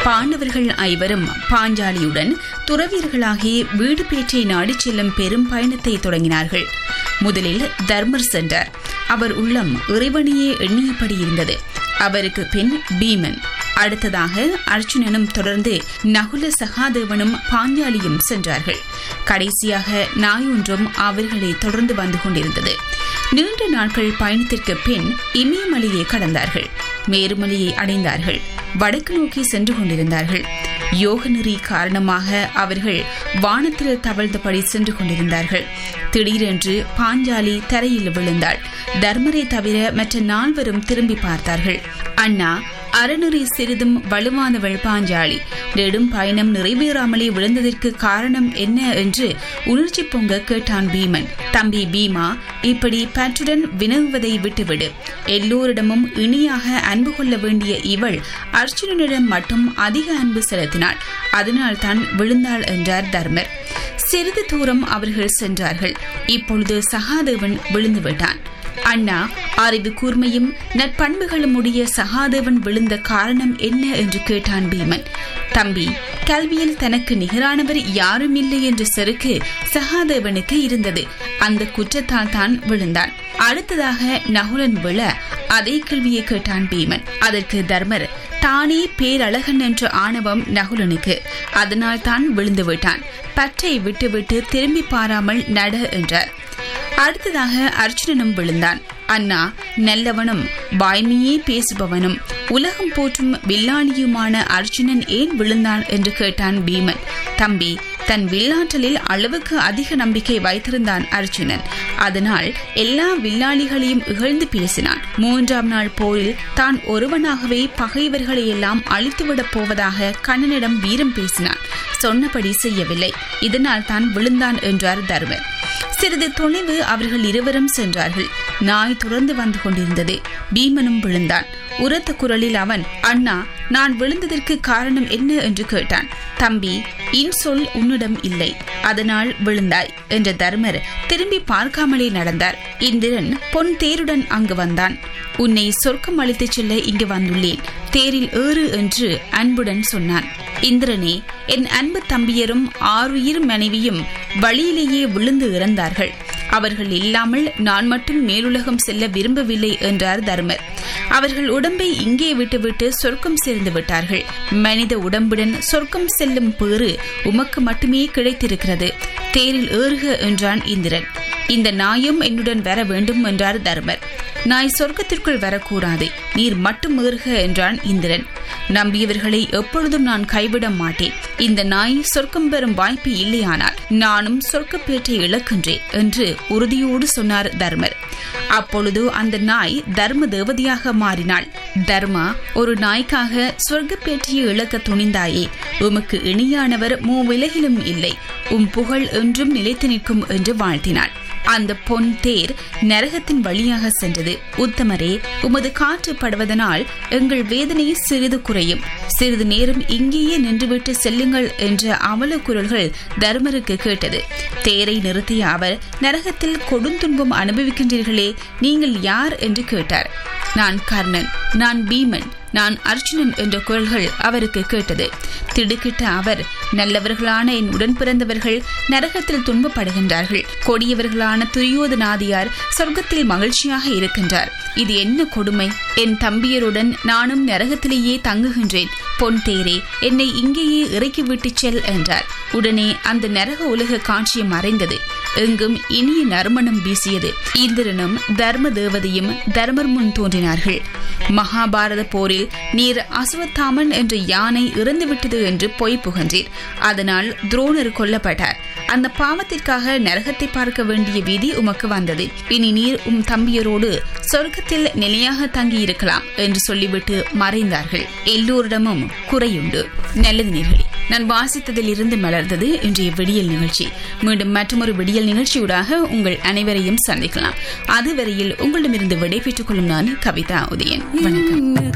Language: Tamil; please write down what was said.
பாண்டவர்கள் ஐவரும் பாஞ்சாலியுடன் துறவியர்களாகி வீடு பேற்றை நாடிச் செல்லும் பெரும் பயணத்தை தொடங்கினார்கள் முதலில் தர்மர் சென்றார் அவர் உள்ளம் இறைவனையே எண்ணியபடி இருந்தது அவருக்கு பின் பீமன் அடுத்ததாக அர்ஜுனனும் தொடர்ந்து நகுல சகாதேவனும் பாஞ்சாலியும் சென்றார்கள் கடைசியாக நாய் ஒன்றும் அவர்களை தொடர்ந்து வந்து கொண்டிருந்தது நீண்ட நாட்கள் பயணத்திற்கு பின் இமயமலையை கடந்தார்கள் மேருமலையை அடைந்தார்கள் வடக்கு நோக்கி சென்று கொண்டிருந்தார்கள் யோக நெறி காரணமாக அவர்கள் வானத்தில் தவழ்ந்தபடி சென்று கொண்டிருந்தார்கள் திடீரென்று பாஞ்சாலி தரையில் விழுந்தாள் தர்மரை தவிர மற்ற நால்வரும் திரும்பி பார்த்தார்கள் அண்ணா அறநெறி சிறிதும் வலுவானவள் பாஞ்சாலி நெடும் பயணம் நிறைவேறாமலே விழுந்ததற்கு காரணம் என்ன என்று உணர்ச்சி பொங்க கேட்டான் பீமன் தம்பி பீமா இப்படி பற்றுடன் வினவுவதை விட்டுவிடு எல்லோரிடமும் இனியாக அன்பு கொள்ள வேண்டிய இவள் அர்ஜுனனிடம் மட்டும் அதிக அன்பு செலுத்தினாள் அதனால் தான் விழுந்தாள் என்றார் தர்மர் சிறிது தூரம் அவர்கள் சென்றார்கள் இப்பொழுது சகாதேவன் விழுந்து விட்டான் அண்ணா அறிவு கூர்மையும் நற்பண்புகளும் உடைய சகாதேவன் விழுந்த காரணம் என்ன என்று கேட்டான் பீமன் தம்பி கல்வியில் தனக்கு நிகரானவர் யாரும் இல்லை என்ற செருக்கு சகாதேவனுக்கு இருந்தது அந்த குற்றத்தால் தான் விழுந்தான் அடுத்ததாக நகுலன் விழ அதே கேள்வியை கேட்டான் பீமன் அதற்கு தர்மர் தானே பேரழகன் என்ற ஆணவம் நகுலனுக்கு அதனால் தான் விழுந்து விட்டான் பற்றை விட்டுவிட்டு திரும்பி பாராமல் நட என்றார் அடுத்ததாக அர்ஜுனனும் விழுந்தான் அண்ணா நல்லவனும் வாய்மையே பேசுபவனும் உலகம் போற்றும் வில்லாளியுமான அர்ஜுனன் ஏன் விழுந்தான் என்று கேட்டான் பீமன் தம்பி தன் வில்லாற்றலில் அளவுக்கு அதிக நம்பிக்கை வைத்திருந்தான் அர்ஜுனன் அதனால் எல்லா வில்லாளிகளையும் இகழ்ந்து பேசினான் மூன்றாம் நாள் போரில் தான் ஒருவனாகவே பகைவர்களை எல்லாம் அழித்துவிடப் போவதாக கண்ணனிடம் வீரம் பேசினான் சொன்னபடி செய்யவில்லை இதனால் தான் விழுந்தான் என்றார் தர்மர் சிறிது தொலைவு அவர்கள் இருவரும் சென்றார்கள் நாய் தொடர்ந்து வந்து கொண்டிருந்தது பீமனும் விழுந்தான் உரத்த குரலில் அவன் அண்ணா நான் விழுந்ததற்கு காரணம் என்ன என்று கேட்டான் தம்பி இன்சொல் உன்னிடம் இல்லை அதனால் விழுந்தாய் என்ற தர்மர் திரும்பி பார்க்காமலே நடந்தார் இந்திரன் பொன் தேருடன் அங்கு வந்தான் உன்னை சொர்க்கம் அளித்துச் செல்ல இங்கு வந்துள்ளேன் தேரில் ஏறு என்று அன்புடன் சொன்னான் இந்திரனே என் அன்பு தம்பியரும் ஆறுயிர் மனைவியும் வழியிலேயே விழுந்து இறந்தார்கள் அவர்கள் இல்லாமல் நான் மட்டும் மேலுலகம் செல்ல விரும்பவில்லை என்றார் தர்மர் அவர்கள் உடம்பை இங்கே விட்டுவிட்டு சொர்க்கம் சேர்ந்து விட்டார்கள் மனித உடம்புடன் சொர்க்கம் செல்லும் பேறு உமக்கு மட்டுமே கிடைத்திருக்கிறது தேரில் ஏறுக என்றான் இந்திரன் இந்த நாயும் என்னுடன் வர வேண்டும் என்றார் தர்மர் நாய் சொர்க்கத்திற்குள் வரக்கூடாது நீர் மட்டும் ஏறுக என்றான் இந்திரன் நம்பியவர்களை எப்பொழுதும் நான் கைவிட மாட்டேன் இந்த நாய் சொர்க்கம் பெறும் வாய்ப்பு இல்லையானால் நானும் சொர்க்கப்பேற்றை இழக்கின்றேன் என்று உறுதியோடு சொன்னார் தர்மர் அப்பொழுது அந்த நாய் தர்ம தேவதையாக மாறினாள் தர்மா ஒரு நாய்க்காக சொர்க்கப்பேற்றையை இழக்க துணிந்தாயே உமக்கு இணையானவர் மூவிலகிலும் இல்லை உம் புகழ் என்றும் நிலைத்து நிற்கும் என்று வாழ்த்தினாள் அந்த பொன் தேர் நரகத்தின் வழியாக சென்றது உத்தமரே உமது காற்று படுவதனால் எங்கள் வேதனை சிறிது குறையும் சிறிது நேரம் இங்கேயே நின்றுவிட்டு செல்லுங்கள் என்ற அவல குரல்கள் தர்மருக்கு கேட்டது தேரை நிறுத்திய அவர் நரகத்தில் கொடுந்துன்பம் அனுபவிக்கின்றீர்களே நீங்கள் யார் என்று கேட்டார் நான் கர்ணன் நான் பீமன் நான் அர்ஜுனன் என்ற குரல்கள் அவருக்கு கேட்டது திடுக்கிட்ட அவர் நல்லவர்களான என் உடன் பிறந்தவர்கள் நரகத்தில் துன்பப்படுகின்றார்கள் கொடியவர்களான துரியோதனாதியார் சொர்க்கத்தில் மகிழ்ச்சியாக இருக்கின்றார் இது என்ன கொடுமை என் தம்பியருடன் நானும் நரகத்திலேயே தங்குகின்றேன் பொன் தேரே என்னை இங்கேயே இறக்கி விட்டுச் செல் என்றார் உடனே அந்த நரக உலக காட்சி மறைந்தது எங்கும் இனிய நறுமணம் வீசியது இந்திரனும் தர்ம தேவதையும் தர்மர் முன் தோன்றினார்கள் மகாபாரத போரில் நீர் அசுவத்தாமன் என்ற யானை இறந்துவிட்டது என்று பொய் புகன்றீர் அதனால் துரோணர் கொல்லப்பட்டார் அந்த பாவத்திற்காக நரகத்தை பார்க்க வேண்டிய விதி உமக்கு வந்தது இனி நீர் உம் தம்பியரோடு சொர்க்கத்தில் நிலையாக தங்கி இருக்கலாம் என்று சொல்லிவிட்டு மறைந்தார்கள் எல்லோரிடமும் குறையுண்டு நல்லது நேர்களே நான் வாசித்ததில் இருந்து மலர்ந்தது இன்றைய விடியல் நிகழ்ச்சி மீண்டும் மற்றொரு விடியல் நிகழ்ச்சியூடாக உங்கள் அனைவரையும் சந்திக்கலாம் அதுவரையில் உங்களிடமிருந்து விடைபெற்றுக் கொள்ளும் நான் கவிதா உதயன் வணக்கம்